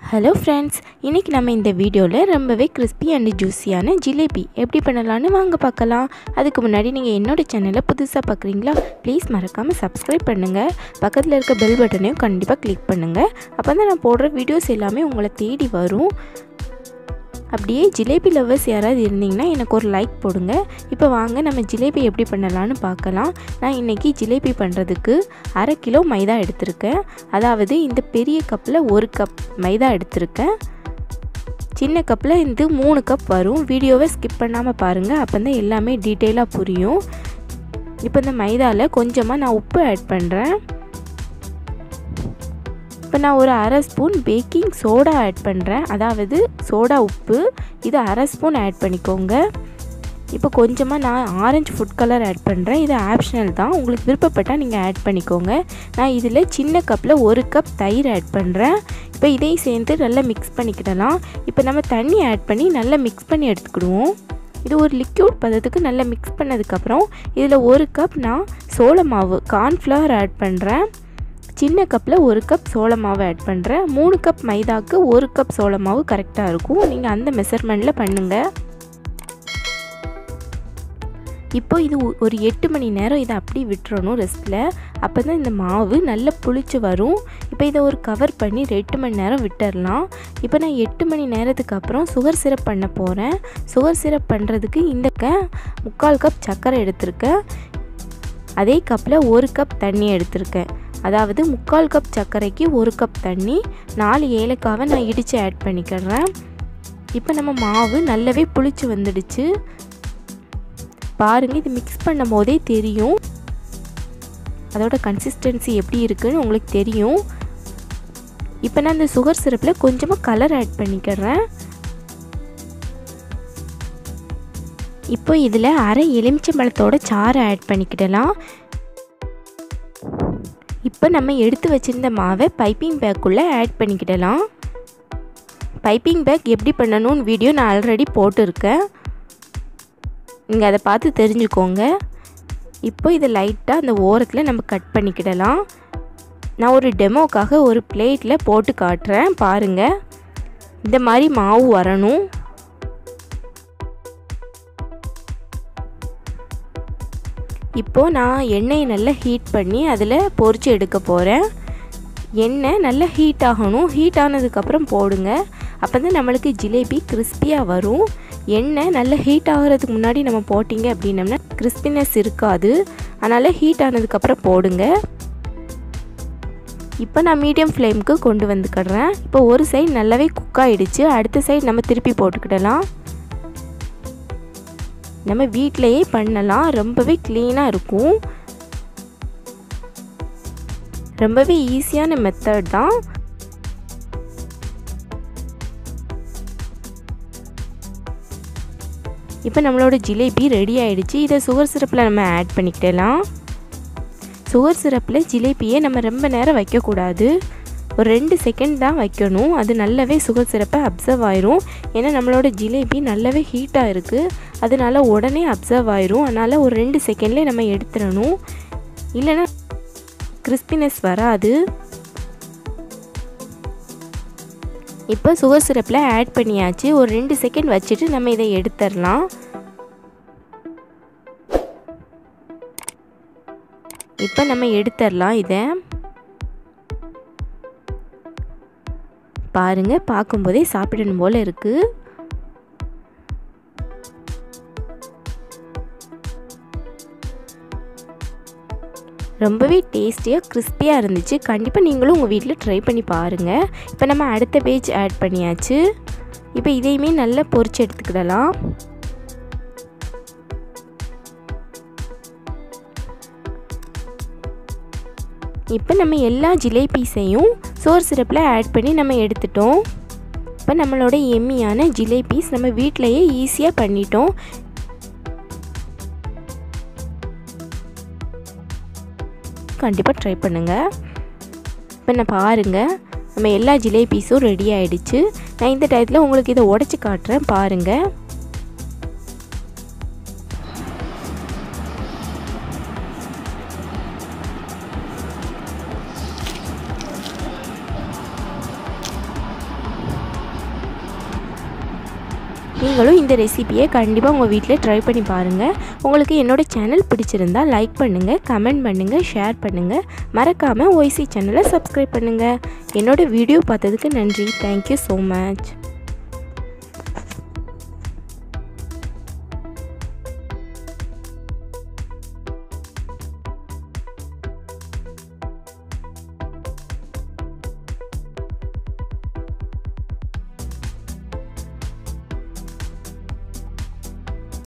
hello friends இன்றைக்கி நம்ம இந்த வீடியோவில் ரொம்பவே கிறிஸ்பி அண்ட் ஜூஸியான ஜிலேபி எப்படி பண்ணலான்னு வாங்க பார்க்கலாம் அதுக்கு முன்னாடி நீங்கள் என்னோட சேனலை புதுசாக பார்க்குறீங்களா ப்ளீஸ் மறக்காமல் சப்ஸ்கிரைப் பண்ணுங்கள் பக்கத்தில் இருக்க பெல் பட்டனையும் கண்டிப்பாக கிளிக் பண்ணுங்கள் அப்போ தான் நான் போடுற வீடியோஸ் எல்லாமே உங்களை தேடி வரும் அப்படியே ஜிலேபி லவ்வர்ஸ் யாராவது இருந்தீங்கன்னா எனக்கு ஒரு லைக் போடுங்க இப்போ வாங்க நம்ம ஜிலேபி எப்படி பண்ணலான்னு பார்க்கலாம் நான் இன்றைக்கி ஜிலேபி பண்ணுறதுக்கு அரை கிலோ மைதா எடுத்திருக்கேன் அதாவது இந்த பெரிய கப்பில் ஒரு கப் மைதா எடுத்திருக்கேன் சின்ன கப்பில் இது மூணு கப் வரும் வீடியோவை ஸ்கிப் பண்ணாமல் பாருங்கள் அப்போ தான் எல்லாமே டீட்டெயிலாக புரியும் இப்போ இந்த மைதாவில் கொஞ்சமாக நான் உப்பு ஆட் பண்ணுறேன் இப்போ நான் ஒரு அரை ஸ்பூன் பேக்கிங் சோடா ஆட் பண்ணுறேன் அதாவது சோடா உப்பு இது அரை ஸ்பூன் ஆட் பண்ணிக்கோங்க இப்போ கொஞ்சமாக நான் ஆரஞ்சு ஃபுட் கலர் ஆட் பண்ணுறேன் இது ஆப்ஷனல் தான் உங்களுக்கு விருப்பப்பட்டால் நீங்கள் ஆட் பண்ணிக்கோங்க நான் இதில் சின்ன கப்பில் ஒரு கப் தயிர் ஆட் பண்ணுறேன் இப்போ இதையும் சேர்ந்து நல்லா மிக்ஸ் பண்ணிக்கிடலாம் இப்போ நம்ம தண்ணி ஆட் பண்ணி நல்லா மிக்ஸ் பண்ணி எடுத்துக்கிடுவோம் இது ஒரு லிக்யூட் பதத்துக்கு நல்லா மிக்ஸ் பண்ணதுக்கப்புறம் இதில் ஒரு கப் நான் சோள மாவு கார்ன்ஃப்ளவர் ஆட் பண்ணுறேன் சின்ன கப்பில் ஒரு கப் சோள மாவு ஆட் பண்ணுறேன் மூணு கப் மைதாவுக்கு ஒரு கப் சோள மாவு கரெக்டாக இருக்கும் நீங்கள் அந்த மெஷர்மெண்ட்டில் பண்ணுங்கள் இப்போ இது ஒரு எட்டு மணி நேரம் இதை அப்படி விட்டுறணும் ரெஸ்ட்டில் அப்போ தான் இந்த மாவு நல்லா புளிச்சு வரும் இப்போ இதை ஒரு கவர் பண்ணி எட்டு மணி நேரம் விட்டுடலாம் இப்போ நான் எட்டு மணி நேரத்துக்கு அப்புறம் சுகர் சிரப் பண்ண போகிறேன் சுகர் சிரப் பண்ணுறதுக்கு இந்த க முக்கால் கப் சர்க்கரை எடுத்திருக்கேன் அதே கப்பில் ஒரு கப் தண்ணி எடுத்திருக்கேன் அதாவது முக்கால் கப் சர்க்கரைக்கு ஒரு கப் தண்ணி நாலு ஏலக்காவை நான் இடித்து ஆட் பண்ணிக்கிறேன் இப்போ நம்ம மாவு நல்லாவே புளிச்சு வந்துடுச்சு பாருங்கள் இது மிக்ஸ் பண்ணும் போதே தெரியும் அதோட கன்சிஸ்டன்சி எப்படி இருக்குன்னு உங்களுக்கு தெரியும் இப்போ நான் இந்த சுகர் சிரப்பில் கொஞ்சமாக கலர் ஆட் பண்ணிக்கிறேன் இப்போ இதில் அரை எலுமிச்சம்பழத்தோட சாறை ஆட் பண்ணிக்கிடலாம் இப்போ நம்ம எடுத்து வச்சுருந்த மாவை பைப்பிங் பேக்குள்ளே ஆட் பண்ணிக்கிடலாம் பைப்பிங் பேக் எப்படி பண்ணணும்னு வீடியோ நான் ஆல்ரெடி போட்டிருக்கேன் நீங்கள் அதை பார்த்து தெரிஞ்சுக்கோங்க இப்போ இதை லைட்டாக அந்த ஓரத்தில் நம்ம கட் பண்ணிக்கிடலாம் நான் ஒரு டெமோக்காக ஒரு பிளேட்டில் போட்டு காட்டுறேன் பாருங்கள் இந்த மாதிரி மாவு வரணும் இப்போது நான் எண்ணெயை நல்லா ஹீட் பண்ணி அதில் பொறிச்சு எடுக்க போகிறேன் எண்ணெய் நல்லா ஹீட் ஆகணும் ஹீட் ஆனதுக்கப்புறம் போடுங்க அப்போ தான் நம்மளுக்கு ஜிலேபி கிறிஸ்பியாக வரும் எண்ணெய் நல்லா ஹீட் ஆகிறதுக்கு முன்னாடி நம்ம போட்டிங்க அப்படின்னம்னா கிறிஸ்பினஸ் இருக்காது அதனால் ஹீட் ஆனதுக்கப்புறம் போடுங்க இப்போ நான் மீடியம் ஃப்ளேமுக்கு கொண்டு வந்துக்கிடுறேன் இப்போ ஒரு சைடு நல்லாவே குக் ஆகிடுச்சு அடுத்த சைடு நம்ம திருப்பி போட்டுக்கிடலாம் நம்ம வீட்டிலையே பண்ணலாம் ரொம்பவே க்ளீனாக இருக்கும் ரொம்பவே ஈஸியான மெத்தட் தான் இப்போ நம்மளோட ஜிலேபி ரெடி ஆகிடுச்சு இதை சுகர் சிரப்பில் நம்ம ஆட் பண்ணிக்கிடலாம் சுகர் சிரப்பில் ஜிலேபியை நம்ம ரொம்ப நேரம் வைக்கக்கூடாது ஒரு ரெண்டு செகண்ட் தான் வைக்கணும் அது நல்லாவே சுகர் சிரப்பை அப்சர்வ் ஆயிரும் ஏன்னா நம்மளோட ஜிலேபி நல்லாவே ஹீட்டாக இருக்குது அதனால உடனே அப்சர்வ் ஆயிரும் அதனால் ஒரு ரெண்டு செகண்ட்லேயே நம்ம எடுத்துடணும் இல்லைன்னா கிறிஸ்பினஸ் வராது இப்போ சுகர் சிரப்பில் ஆட் பண்ணியாச்சு ஒரு ரெண்டு செகண்ட் வச்சுட்டு நம்ம இதை எடுத்துடலாம் இப்போ நம்ம எடுத்துடலாம் இதை பாருங்க பார்க்கும்போதே சாப்பிடணும் போல் இருக்குது ரொம்பவே டேஸ்டியாக கிறிஸ்பியாக இருந்துச்சு கண்டிப்பாக நீங்களும் உங்கள் வீட்டில் ட்ரை பண்ணி பாருங்கள் இப்போ நம்ம அடுத்த பேஜ் ஆட் பண்ணியாச்சு இப்போ இதையுமே நல்லா பொரிச்சு எடுத்துக்கிடலாம் இப்போ நம்ம எல்லா ஜிலேபீஸையும் சோர் சிரப்பில் ஆட் பண்ணி நம்ம எடுத்துட்டோம் இப்போ நம்மளோட எம்மியான ஜிலேபீஸ் நம்ம வீட்டிலையே ஈஸியாக பண்ணிட்டோம் கண்டிப்பாக ட்ரை பண்ணுங்கள் இப்போ நான் பாருங்கள் நம்ம எல்லா ஜிலேபீஸும் ரெடி ஆகிடுச்சு நான் இந்த டயத்தில் உங்களுக்கு இதை உடச்சி காட்டுறேன் பாருங்கள் நீங்களும் இந்த ரெசிபியை கண்டிப்பாக உங்கள் வீட்டில் ட்ரை பண்ணி பாருங்கள் உங்களுக்கு என்னோடய சேனல் பிடிச்சிருந்தா லைக் பண்ணுங்கள் கமெண்ட் பண்ணுங்கள் ஷேர் பண்ணுங்கள் மறக்காமல் ஒய்சி சேனலை சப்ஸ்கிரைப் பண்ணுங்கள் என்னோடய வீடியோ பார்த்ததுக்கு நன்றி தேங்க்யூ ஸோ மச்